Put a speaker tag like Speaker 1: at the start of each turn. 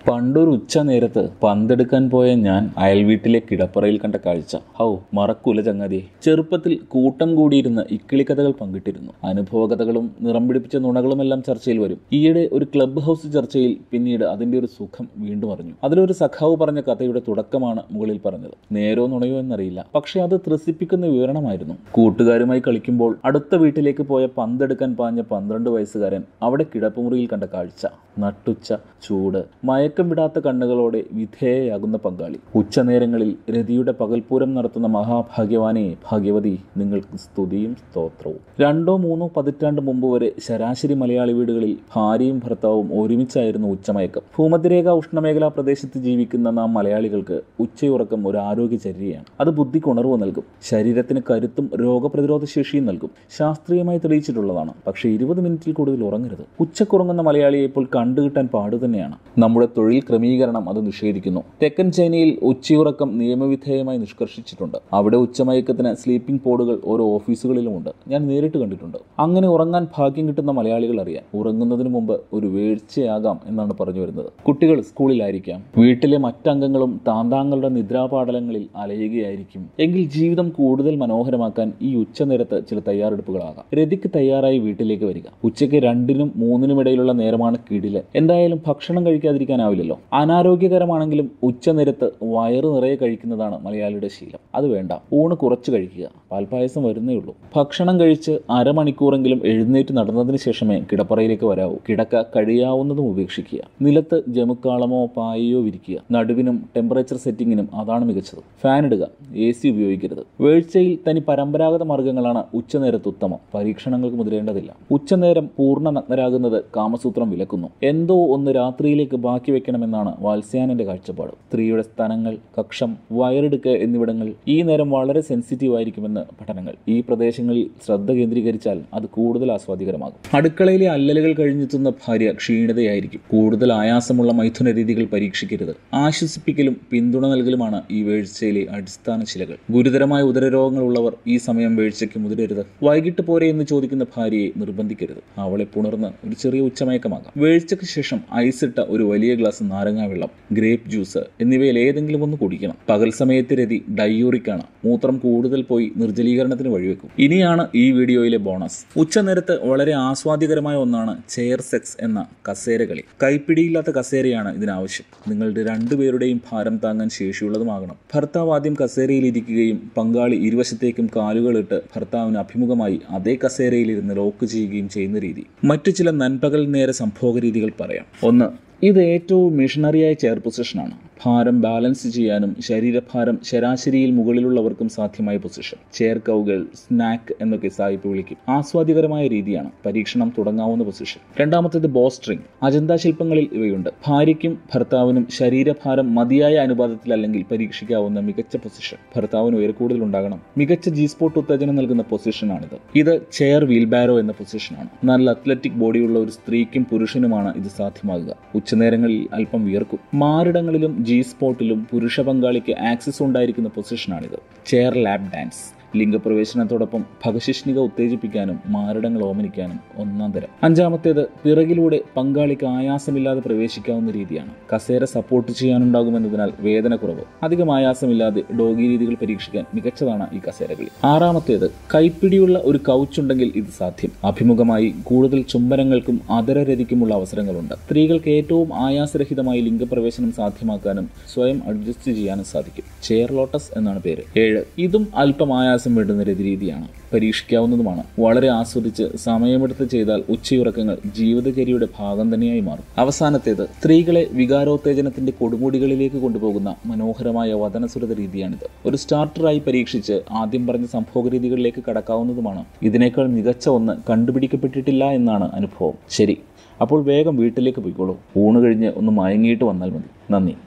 Speaker 1: പണ്ടൊരു ഉച്ച നേരത്ത് പന്തെടുക്കാൻ പോയ ഞാൻ അയൽവീട്ടിലെ കിടപ്പറയിൽ കണ്ട കാഴ്ച ഹൗ മറക്കൂല ചങ്ങാതിയെ ചെറുപ്പത്തിൽ കൂട്ടം കൂടിയിരുന്ന് ഇക്കിളിക്കഥകൾ പങ്കിട്ടിരുന്നു അനുഭവകഥകളും നിറം പിടിപ്പിച്ച നുണകളുമെല്ലാം ചർച്ചയിൽ വരും ഈയിടെ ഒരു ക്ലബ്ബ് ഹൗസ് ചർച്ചയിൽ പിന്നീട് അതിന്റെ ഒരു സുഖം വീണ്ടും അറിഞ്ഞു അതിലൊരു സഖാവ് പറഞ്ഞ കഥയുടെ തുടക്കമാണ് മുകളിൽ പറഞ്ഞത് നേരോ നുണയോ എന്നറിയില്ല പക്ഷെ അത് ത്രസിപ്പിക്കുന്ന വിവരണമായിരുന്നു കൂട്ടുകാരുമായി കളിക്കുമ്പോൾ അടുത്ത വീട്ടിലേക്ക് പോയ പന്തെടുക്കാൻ പാഞ്ഞ പന്ത്രണ്ട് വയസ്സുകാരൻ അവിടെ കിടപ്പുമുറിയിൽ കണ്ട കാഴ്ച നട്ടുച്ച ചൂട് മയക്കം വിടാത്ത കണ്ണുകളോടെ വിധേയയാകുന്ന പങ്കാളി ഉച്ചനേരങ്ങളിൽ രതിയുടെ പകൽപൂരം നടത്തുന്ന മഹാഭാഗ്യവാനെ ഭാഗ്യവതി നിങ്ങൾക്ക് സ്തുതിയും സ്തോത്രവും രണ്ടോ മൂന്നോ പതിറ്റാണ്ട് മുമ്പ് വരെ ശരാശരി മലയാളി വീടുകളിൽ ഭാര്യയും ഭർത്താവും ഒരുമിച്ചായിരുന്നു ഉച്ചമയക്കം ഭൂമധ്യരേഖ ഉഷ്ണമേഖലാ പ്രദേശത്ത് ജീവിക്കുന്ന നാം മലയാളികൾക്ക് ഉച്ചയുറക്കം ഒരു ആരോഗ്യചര്യയാണ് അത് ബുദ്ധിക്ക് ഉണർവ് നൽകും ശരീരത്തിന് കരുത്തും രോഗപ്രതിരോധ ശേഷിയും നൽകും ശാസ്ത്രീയമായി തെളിയിച്ചിട്ടുള്ളതാണ് പക്ഷേ ഇരുപത് മിനിറ്റിൽ കൂടുതൽ ഉറങ്ങരുത് ഉച്ചക്കുറങ്ങുന്ന മലയാളിയെ ഇപ്പോൾ കണ്ടുകിട്ടാൻ പാടു തന്നെയാണ് നമ്മുടെ തൊഴിൽ ക്രമീകരണം അത് നിഷേധിക്കുന്നു തെക്കൻ ചൈനയിൽ ഉച്ചയുറക്കം നിയമവിധേയമായി നിഷ്കർഷിച്ചിട്ടുണ്ട് അവിടെ ഉച്ചമയക്കത്തിന് സ്ലീപ്പിംഗ് പോഡുകൾ ഓരോ ഓഫീസുകളിലുമുണ്ട് ഞാൻ നേരിട്ട് കണ്ടിട്ടുണ്ട് അങ്ങനെ ഉറങ്ങാൻ ഭാഗ്യം കിട്ടുന്ന മലയാളികൾ അറിയാൻ ഉറങ്ങുന്നതിന് മുമ്പ് ഒരു വീഴ്ചയാകാം എന്നാണ് പറഞ്ഞു വരുന്നത് കുട്ടികൾ സ്കൂളിലായിരിക്കാം വീട്ടിലെ മറ്റംഗങ്ങളും താന്താങ്ങളുടെ നിദ്രാപാടലങ്ങളിൽ അലയുകയായിരിക്കും എങ്കിൽ ജീവിതം കൂടുതൽ മനോഹരമാക്കാൻ ഈ ഉച്ചനേരത്ത് ചില തയ്യാറെടുപ്പുകളാകാം രതിക്ക് തയ്യാറായി വീട്ടിലേക്ക് വരിക ഉച്ചയ്ക്ക് രണ്ടിനും മൂന്നിനും ഇടയിലുള്ള നേരമാണ് കിടില് എന്തായാലും ഭക്ഷണം കഴിക്കാതിരിക്കാനാവില്ലല്ലോ അനാരോഗ്യകരമാണെങ്കിലും ഉച്ചനേരത്ത് വയറ് നിറയെ കഴിക്കുന്നതാണ് മലയാളിയുടെ ശീലം അത് വേണ്ട ഊണ് കുറച്ച് കഴിക്കുക പാൽപ്പായസം വരുന്നേ ഉള്ളൂ ഭക്ഷണം കഴിച്ച് അരമണിക്കൂറെങ്കിലും എഴുന്നേറ്റ് നടന്നതിന് ശേഷമേ കിടപ്പറയിലേക്ക് വരാവൂ കിടക്ക കഴിയാവുന്നതും ഉപേക്ഷിക്കുക നിലത്ത് ജമുക്കാളമോ പായയോ വിരിക്കുക നടുവിനും ടെമ്പറേച്ചർ സെറ്റിങ്ങിനും അതാണ് മികച്ചത് ഫാൻ ഇടുക എ സി ഉപയോഗിക്കരുത് വീഴ്ചയിൽ തനി പരമ്പരാഗത മാർഗങ്ങളാണ് ഉച്ചനേരത്ത് ഉത്തമം പരീക്ഷണങ്ങൾക്ക് മുതിരേണ്ടതില്ല ഉച്ചനേരം പൂർണ്ണ നഗ്നരാകുന്നത് കാമസൂത്രം വിലക്കുന്നു എന്തോ ഒന്ന് രാത്രിയിലേക്ക് ബാക്കി വെക്കണമെന്നാണ് വാത്സ്യാനന്റെ കാഴ്ചപ്പാട് സ്ത്രീയുടെ സ്ഥലങ്ങൾ കക്ഷം വയറെടുക്ക് എന്നിവിടങ്ങൾ ഈ നേരം വളരെ സെൻസിറ്റീവ് ആയിരിക്കുമെന്ന് പഠനങ്ങൾ ഈ പ്രദേശങ്ങളിൽ ശ്രദ്ധ കേന്ദ്രീകരിച്ചാൽ അത് കൂടുതൽ ആസ്വാദികരമാകും അടുക്കളയിലെ അല്ലലുകൾ കഴിഞ്ഞെത്തുന്ന ഭാര്യ ക്ഷീണിതയായിരിക്കും കൂടുതൽ ആയാസമുള്ള മൈഥുന രീതികൾ പരീക്ഷിക്കരുത് ആശ്വസിപ്പിക്കലും പിന്തുണ നൽകലുമാണ് ഈ വീഴ്ചയിലെ അടിസ്ഥാന ശിലകൾ ഗുരുതരമായ ഉദരരോഗങ്ങൾ ഉള്ളവർ ഈ സമയം വീഴ്ചയ്ക്ക് മുതിരരുത് വൈകിട്ട് പോരെ എന്ന് ചോദിക്കുന്ന ഭാര്യയെ നിർബന്ധിക്കരുത് അവളെ പുണർന്ന് ഒരു ചെറിയ ഉച്ചമയക്കമാകാം വീഴ്ചയ്ക്ക് ശേഷം ഐസിട്ട ഒരു വലിയ ഗ്ലാസ് നാരങ്ങാ വെള്ളം ഗ്രേപ്പ് ജ്യൂസ് എന്നിവയിൽ ഏതെങ്കിലും ഒന്ന് കുടിക്കണം പകൽ സമയത്ത് രതി ഡയൂറിക്കാണ് മൂത്രം കൂടുതൽ പോയി നിർജ്ജലീകരണത്തിന് വഴിവെക്കും ഇനിയാണ് ഈ വീഡിയോയിലെ ബോണസ് ഉച്ചനേരത്ത് വളരെ ആസ്വാദികരമായ ഒന്നാണ് ചെയർ സെക്സ് എന്ന കസേര കളി കൈപ്പിടിയില്ലാത്ത കസേരയാണ് ഇതിനാവശ്യം നിങ്ങളുടെ രണ്ടുപേരുടെയും ഭാരം താങ്ങാൻ ശേഷിയുള്ളതുമാകണം ഭർത്താവ് ആദ്യം കസേരയിൽ ഇരിക്കുകയും പങ്കാളി ഇരുവശത്തേക്കും കാലുകളിട്ട് ഭർത്താവിന് അഭിമുഖമായി അതേ കസേരയിലിരുന്ന് ലോക്ക് ചെയ്യുകയും ചെയ്യുന്ന രീതി മറ്റു ചില നൻപകൽ നേര സംഭോഗ രീതികൾ പറയാം ഒന്ന് ഇത് ഏറ്റവും മിഷണറിയായ ചെയർ പൊസിഷനാണ് ഭാരം ബാലൻസ് ചെയ്യാനും ശരീരഭാരം ശരാശരിയിൽ മുകളിലുള്ളവർക്കും സാധ്യമായ പൊസിഷൻ ചെയർ കൗകൾ സ്നാക്ക് എന്നൊക്കെ സായിപ്പ് വിളിക്കും ആസ്വാദികരമായ രീതിയാണ് പരീക്ഷണം തുടങ്ങാവുന്ന പൊസിഷൻ രണ്ടാമത്തേത് ബോസ്ട്രിങ് അജന്ത ശില്പങ്ങളിൽ ഇവയുണ്ട് ഭാര്യയ്ക്കും ഭർത്താവിനും ശരീരഭാരം മതിയായ അനുപാതത്തിൽ അല്ലെങ്കിൽ പരീക്ഷിക്കാവുന്ന മികച്ച പൊസിഷൻ ഭർത്താവിന് ഉയര കൂടുതൽ ഉണ്ടാകണം മികച്ച ജി സ്പോട്ട് ഉത്തേജനം നൽകുന്ന പൊസിഷനാണിത് ഇത് ചെയർ വീൽബാരോ എന്ന പൊസിഷനാണ് നല്ല അത്ലറ്റിക് ബോഡിയുള്ള ഒരു സ്ത്രീക്കും പുരുഷനുമാണ് ഇത് സാധ്യമാകുക ഉച്ചനേരങ്ങളിൽ അല്പം വിയർക്കും മാറിടങ്ങളിലും ജി സ്പോട്ടിലും പുരുഷ പങ്കാളിക്ക് ആക്സസ് ഉണ്ടായിരിക്കുന്ന പൊസിഷനാണിത് ചെയർ ലാബ് ഡാൻസ് ലിംഗപ്രവേശനത്തോടൊപ്പം ഭഗശിഷ്ണിക ഉത്തേജിപ്പിക്കാനും മാരടങ്ങൾ ഓമനിക്കാനും ഒന്നാം തരം അഞ്ചാമത്തേത് പിറകിലൂടെ പങ്കാളിക്ക് ആയാസമില്ലാതെ പ്രവേശിക്കാവുന്ന രീതിയാണ് കസേര സപ്പോർട്ട് ചെയ്യാനുണ്ടാകുമെന്നതിനാൽ വേദന കുറവ് അധികം ആയാസമില്ലാതെ ഡോഗി രീതികൾ പരീക്ഷിക്കാൻ മികച്ചതാണ് ഈ കസേരകളി ആറാമത്തേത് കൈപ്പിടിയുള്ള ഒരു കൗച്ച് ഉണ്ടെങ്കിൽ ഇത് സാധ്യം അഭിമുഖമായി കൂടുതൽ ചുംബനങ്ങൾക്കും അതരരതിക്കുമുള്ള അവസരങ്ങളുണ്ട് സ്ത്രീകൾക്ക് ഏറ്റവും ആയാസരഹിതമായി ലിംഗപ്രവേശനം സാധ്യമാക്കാനും സ്വയം അഡ്ജസ്റ്റ് ചെയ്യാനും സാധിക്കും ചെയർ ലോട്ടസ് എന്നാണ് പേര് ഏഴ് ഇതും അല്പം ആയാസം വേണ്ടുന്ന രീതിയാണ് പരീക്ഷിക്കാവുന്നതുമാണ് വളരെ ആസ്വദിച്ച് സമയമെടുത്ത് ചെയ്താൽ ഉച്ചയുറക്കങ്ങൾ ജീവിതചര്യയുടെ ഭാഗം തന്നെയായി മാറും അവസാനത്തേത് സ്ത്രീകളെ വികാരോത്തേജനത്തിന്റെ കൊടുമുടികളിലേക്ക് കൊണ്ടുപോകുന്ന മനോഹരമായ വതനസുരത രീതിയാണിത് ഒരു സ്റ്റാർട്ടറായി പരീക്ഷിച്ച് ആദ്യം പറഞ്ഞ സംഭോഗ രീതികളിലേക്ക് കടക്കാവുന്നതുമാണ് ഇതിനേക്കാൾ മികച്ച ഒന്ന് കണ്ടുപിടിക്കപ്പെട്ടിട്ടില്ല എന്നാണ് അനുഭവം ശരി അപ്പോൾ വേഗം വീട്ടിലേക്ക് പോയിക്കോളൂ ഊണ് കഴിഞ്ഞ് ഒന്ന് മയങ്ങിയിട്ട് വന്നാൽ മതി നന്ദി